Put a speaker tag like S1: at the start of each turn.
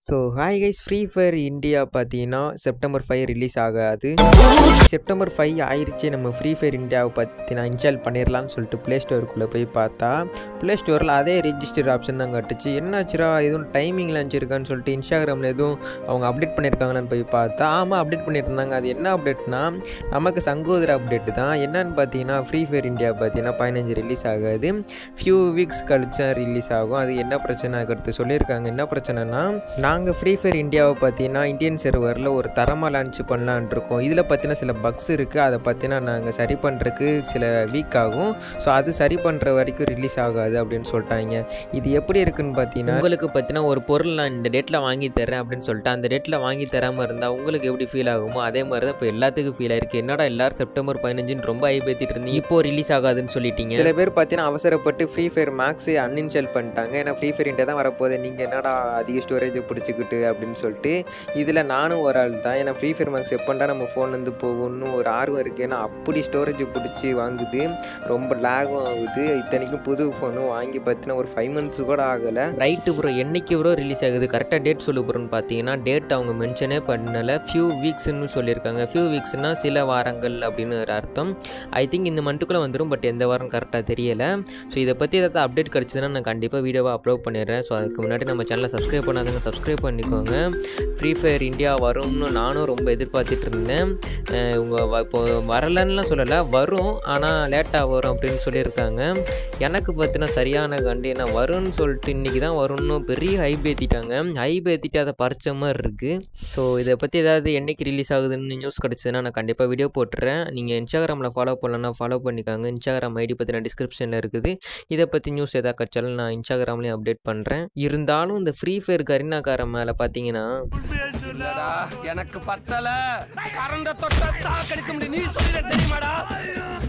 S1: so hi guys free fire India பார்த்தீங்கன்னா September five release ஆகாது September five ஆயிடுச்சு நம்ம ஃப்ரீ ஃபயர் இந்தியாவை பற்றி நான் இன்ஸ்டால் பண்ணிடலான்னு சொல்லிட்டு ப்ளே ஸ்டோருக்குள்ளே போய் பார்த்தா ப்ளே ஸ்டோரில் அதே ரெஜிஸ்டர் ஆப்ஷன் தான் கட்டுச்சு என்னாச்சுரா எதுவும் டைமிங் லான்ச் இருக்கான்னு சொல்லிட்டு இன்ஸ்டாகிராமில் எதுவும் அவங்க அப்டேட் பண்ணியிருக்காங்களான்னு போய் பார்த்தா ஆமாம் அப்டேட் பண்ணியிருந்தாங்க அது என்ன அப்டேட்னா நமக்கு சங்கோதர அப்டேட் தான் என்னன்னு பார்த்தீங்கன்னா ஃப்ரீ ஃபயர் இந்தியா பார்த்தீங்கன்னா பதினஞ்சு ரிலீஸ் ஆகாது ஃபியூ வீக்ஸ் கழிச்சா ரிலீஸ் ஆகும் அது என்ன பிரச்சனை அடுத்து சொல்லியிருக்காங்க என்ன பிரச்சனைனா நாங்கள் ஃப்ரீ ஃபயர் இந்தியாவை பார்த்தீங்கன்னா இந்தியன் சர்வரில் ஒரு தரமாக லான்ச் பண்ணலான் இருக்கோம் இதில் பார்த்தீங்கன்னா சில பக்ஸ் இருக்குது அதை பார்த்தீங்கன்னா நாங்கள் சரி பண்ணுறதுக்கு சில வீக் ஆகும் ஸோ அது சரி பண்ணுற வரைக்கும் ரிலீஸ் ஆகாது அப்படின்னு சொல்லிட்டாங்க இது எப்படி இருக்குன்னு பார்த்தீங்கன்னா உங்களுக்கு பார்த்தீங்கன்னா ஒரு பொருள் நான் இந்த டேட்டில் வாங்கி தரேன் அப்படின்னு சொல்லிட்டு அந்த டேட்டில் வாங்கி தராமல் இருந்தால் உங்களுக்கு எப்படி ஃபீல் ஆகுமோ அதே மாதிரி தான் இப்போ எல்லாத்துக்கும் ஃபீல் ஆயிருக்கு என்னடா எல்லாரும் செப்டம்பர் பதினஞ்சுன்னு ரொம்ப ஐபேத்திட்டு இருந்தீங்க இப்போ ரிலீஸ் ஆகாதுன்னு சொல்லிட்டீங்க சில பேர் பார்த்தீங்கன்னா அவசரப்பட்டு ஃப்ரீ ஃபயர் மேக்ஸ் அன்இன்ஸ்டால் பண்ணிட்டாங்க ஏன்னா ஃப்ரீ ஃபயர் இந்தியா தான் வரப்போகுது நீங்கள் என்னடா அதிக ஸ்டோரேஜ் பிடிச்சிக்கிட்டு அப்படின்னு சொல்லிட்டு இதில் நானும் ஒரு ஆள் தான் ஏன்னா ஃப்ரீ ஃபயர் மேக்ஸ் எப்போண்டா நம்ம ஃபோன்லேருந்து போகும்னு ஒரு ஆர்வம் இருக்குது ஏன்னா அப்படி ஸ்டோரேஜ் பிடிச்சி வாங்குது ரொம்ப லேகும் ஆகுது இத்தனைக்கும் புது ஃபோனும் வாங்கி பார்த்தீங்கன்னா ஒரு ஃபைவ் மந்த்ஸ் கூட ஆகலை ரைட்டு ப்ரோ என்னைக்கு ப்ரோ ரிலீஸ் ஆகுது கரெக்டாக டேட் சொல்லு ப்ரோன்னு பார்த்தீங்கன்னா டேட் அவங்க மென்ஷனே பண்ணலை ஃபியூ வீக்ஸ்னு சொல்லியிருக்காங்க ஃபியூ வீக்ஸ்னால் சில வாரங்கள் அப்படின்னு ஒரு அர்த்தம் ஐ திங்க் இந்த மந்த்துக்குள்ளே வந்துடும் பட் எந்த வாரம் கரெக்டாக தெரியலை ஸோ இதை பற்றி ஏதாவது அப்டேட் கிடச்சதுன்னா நான் கண்டிப்பாக வீடியோவை அப்லோட் பண்ணிடுறேன் ஸோ அதுக்கு முன்னாடி நம்ம சேனலை சப்ஸ்கிரைப் பண்ணாதவங்க சப்ஸ்கிரைப் பண்ணிக்கோங்க ஃப்ரீ ஃபயர் இந்தியா வரும்னு நானும் ரொம்ப எதிர்பார்த்துட்டு இருந்தேன் அஹ் இவங்க வ- இப்போ வரலன்னுலாம் சொல்லலை வரும் ஆனால் லேட்டாக வரும் அப்படின்னு சொல்லியிருக்காங்க எனக்கு பார்த்தீங்கன்னா சரியான கண்டு என்ன வரும்னு சொல்லிட்டு இன்றைக்கி தான் வரும்னு பெரிய ஹைப் ஏற்றிட்டாங்க ஹைப் ஏற்றிட்டு அதை பறிச்ச மாதிரி இருக்குது ஸோ இதை பற்றி ஏதாவது என்னைக்கு ரிலீஸ் ஆகுதுன்னு நியூஸ் கிடச்சதுன்னா நான் கண்டிப்பாக வீடியோ போட்டுறேன் நீங்கள் இன்ஸ்டாகிராமில் ஃபாலோ பண்ணலன்னா ஃபாலோ பண்ணிக்காங்க இன்ஸ்டாகிராம் ஐடி பற்றின டிஸ்கிரிப்ஷனில் இருக்குது இதை பற்றி நியூஸ் எதாவது கிடச்சாலும் நான் இன்ஸ்டாகிராம்லேயும் அப்டேட் பண்ணுறேன் இருந்தாலும் இந்த ஃப்ரீ ஃபயர் கரீனாக்காரன் மேலே பார்த்தீங்கன்னா
S2: இல்லடா எனக்கு பத்தல கரண்ட தொட்டா சாக்கடிக்க முடியும் நீ சொல்லிட தெரியுமாடா